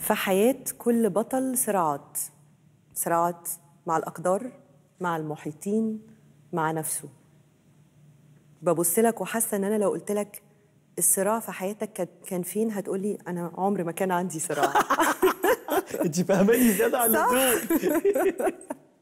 في حياة كل بطل صراعات صراعات مع الأقدار مع المحيطين مع نفسه ببص لك وحاسة إن أنا لو قلت لك الصراع في حياتك كان- كان فين هتقولي أنا عمري ما كان عندي صراع انت فاهماني زياده عن صح. اللزوم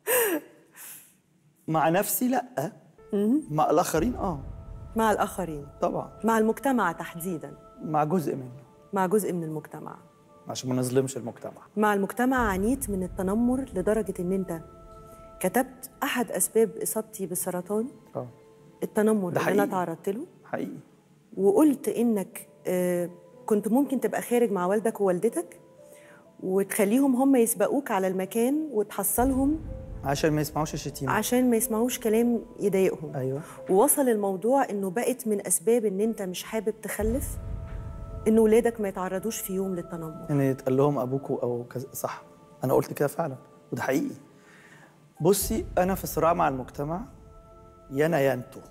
مع نفسي لا مع الاخرين اه مع الآخرين طبعا مع المجتمع تحديدا مع جزء منه مع جزء من المجتمع عشان ما نظلمش المجتمع مع المجتمع عانيت من التنمر لدرجة إن أنت كتبت أحد أسباب إصابتي بالسرطان اه التنمر ده اللي أنا حقيقي. تعرضت له حقيقي وقلت إنك آه، كنت ممكن تبقى خارج مع والدك ووالدتك وتخليهم هم يسبقوك على المكان وتحصلهم عشان ما يسمعوش الشتيمه عشان ما يسمعوش كلام يضايقهم ايوه ووصل الموضوع إنه بقت من أسباب إن أنت مش حابب تخلف إن ولادك ما يتعرضوش في يوم للتنمر ان يتقال لهم ابوكوا او كذا صح انا قلت كده فعلا وده حقيقي بصي انا في صراع مع المجتمع يانا يا انتو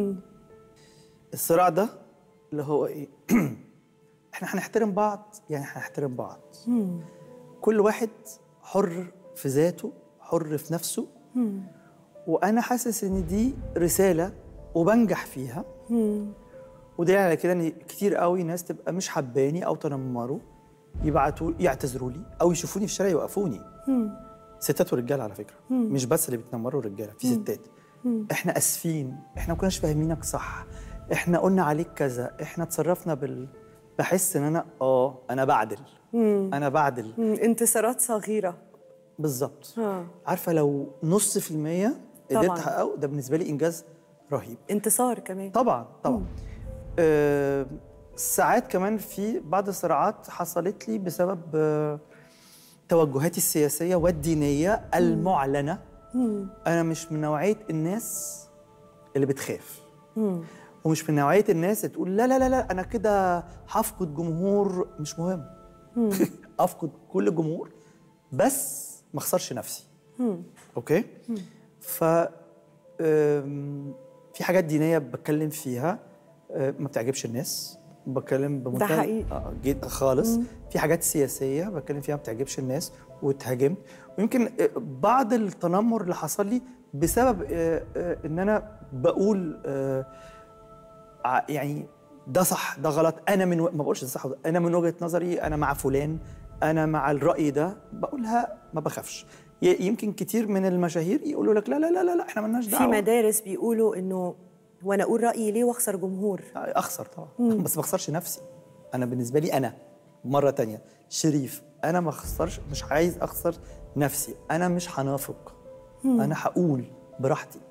الصراع ده اللي هو ايه احنا هنحترم بعض يعني هنحترم بعض كل واحد حر في ذاته حر في نفسه وانا حاسس ان دي رساله وبنجح فيها ودليل على كده ان كتير قوي ناس تبقى مش حباني او تنمروا يبعتوا يعتذروا لي او يشوفوني في الشارع يوقفوني ستات ورجاله على فكره مش بس اللي بيتنمروا الرجاله في ستات احنا اسفين احنا ما كناش فاهمينك صح احنا قلنا عليك كذا احنا اتصرفنا بال بحس ان انا اه انا بعدل انا بعدل مم، انتصارات صغيرة بالظبط آه. عارفه لو نص في المية طبعاً. قدرت احققه ده بالنسبه لي انجاز رهيب انتصار كمان طبعا طبعا آه ساعات كمان في بعض الصراعات حصلت لي بسبب آه توجهاتي السياسيه والدينيه المعلنه انا مش من نوعيه الناس اللي بتخاف ومش من نوعيه الناس اللي تقول لا لا لا لا انا كده هفقد جمهور مش مهم افقد كل الجمهور بس ما اخسرش نفسي اوكي ف آم، في حاجات دينيه بتكلم فيها آه، ما بتعجبش الناس بتكلم بمنتهى حقيقي. آه، جد خالص في حاجات سياسيه بتكلم فيها ما بتعجبش الناس واتهاجمت ويمكن آه، بعض التنمر اللي حصل لي بسبب آه، آه، ان انا بقول آه، ع- يعني ده صح ده غلط انا من و... ما بقولش ده صح وده. انا من وجهه نظري انا مع فلان انا مع الراي ده بقولها ما بخافش ي- يمكن كتير من المشاهير يقولوا لك لا لا لا لا, لا احنا مالناش في دعوه مدارس بيقولوا انه وانا اقول رايي ليه واخسر جمهور اخسر طبعا بس ما اخسرش نفسي انا بالنسبه لي انا مره تانية شريف انا ما اخسرش مش عايز اخسر نفسي انا مش هنافق انا هقول براحتي